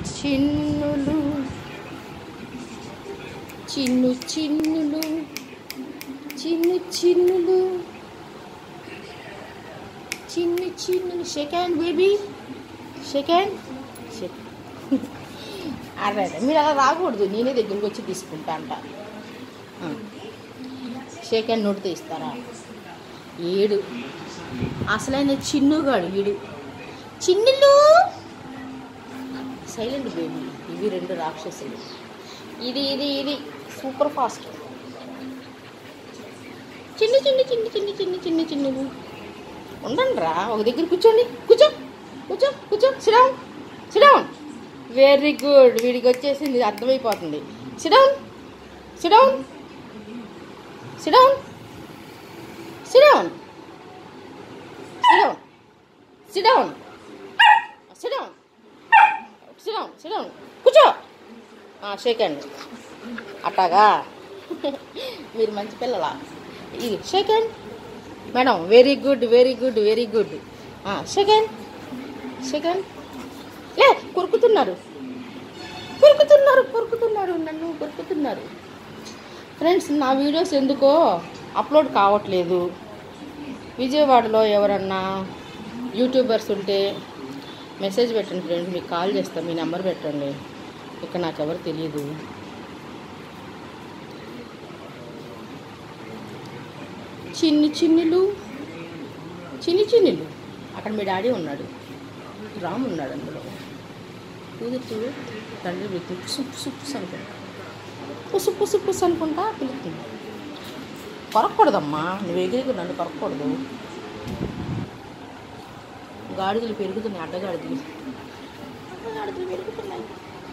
చిన్నులు చిన్ను చిన్నులు చిన్ను చిన్నులు చిన్ను చిన్నులు సెకండ్ బేబీ సెకండ్ అరే మీరు అలా రాకూడదు నేనే దగ్గరికి వచ్చి తీసుకుంటా అంట సెకండ్ నోటితో ఇస్తారా ఏడు అసలైన చిన్నుగాడు ఈడు చిన్నులు సైలెంట్ బేబీ ఇవి రెండు రాక్షసులు ఇది ఇది ఇది సూపర్ ఫాస్ట్ చిన్ని చిన్ని చిన్ని చిన్ని చిన్ని చిన్ని చిన్నులు ఉండండి రా ఒక దగ్గర కూర్చోండి కూర్చో కూర్చో కూర్చో సిడౌన్ సిడౌన్ వెరీ గుడ్ వీడికి వచ్చేసింది అర్థమైపోతుంది sit down sit down sit down sit down sit down sit down sit down sit down sit down కూర్చో షేకండి అట్టాగా మీరు మంచి పిల్లలా ఇది second madam very good very good very good second second లే కొరుకుతున్నారు కొరుకుతున్నారు కొరుకుతున్నారు నన్ను కొరుకుతున్నారు ఫ్రెండ్స్ నా వీడియోస్ ఎందుకో అప్లోడ్ కావట్లేదు విజయవాడలో ఎవరన్నా యూట్యూబర్స్ ఉంటే మెసేజ్ పెట్టండి ఫ్రెండ్స్ మీకు కాల్ చేస్తాను మీ నెంబర్ పెట్టండి ఇక్కడ నాకు ఎవరు తెలియదు చిన్ని చిన్నులు చిన్ని చిన్నులు అక్కడ మీ డాడీ ఉన్నాడు రామ్ ఉన్నాడు అందులో కూతురు తండ్రి పిలుతుంది పుసు పుసు పుసు అనుకుంటా పుసు పుసు పుసు అనుకుంటా పిలుస్తుంది కొరకూడదమ్మా నువ్వు ఎగిరి నన్ను కొరకూడదు గాడిదలు పెరుగుతున్నాయి అడ్డగాడిదలు అడ్డగాడిదలు పెరుగుతున్నాయి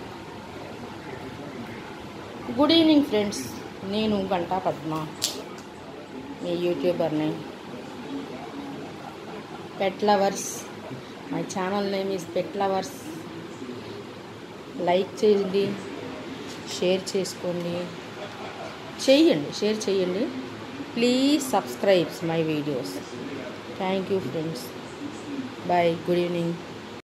గుడ్ ఈవినింగ్ ఫ్రెండ్స్ నేను గంటా పద్మ మీ యూట్యూబర్ని pet lovers my channel name is pet lovers like చేయండి షేర్ చేసుకోండి చేయండి షేర్ చేయండి please subscribes my videos thank you friends bye good evening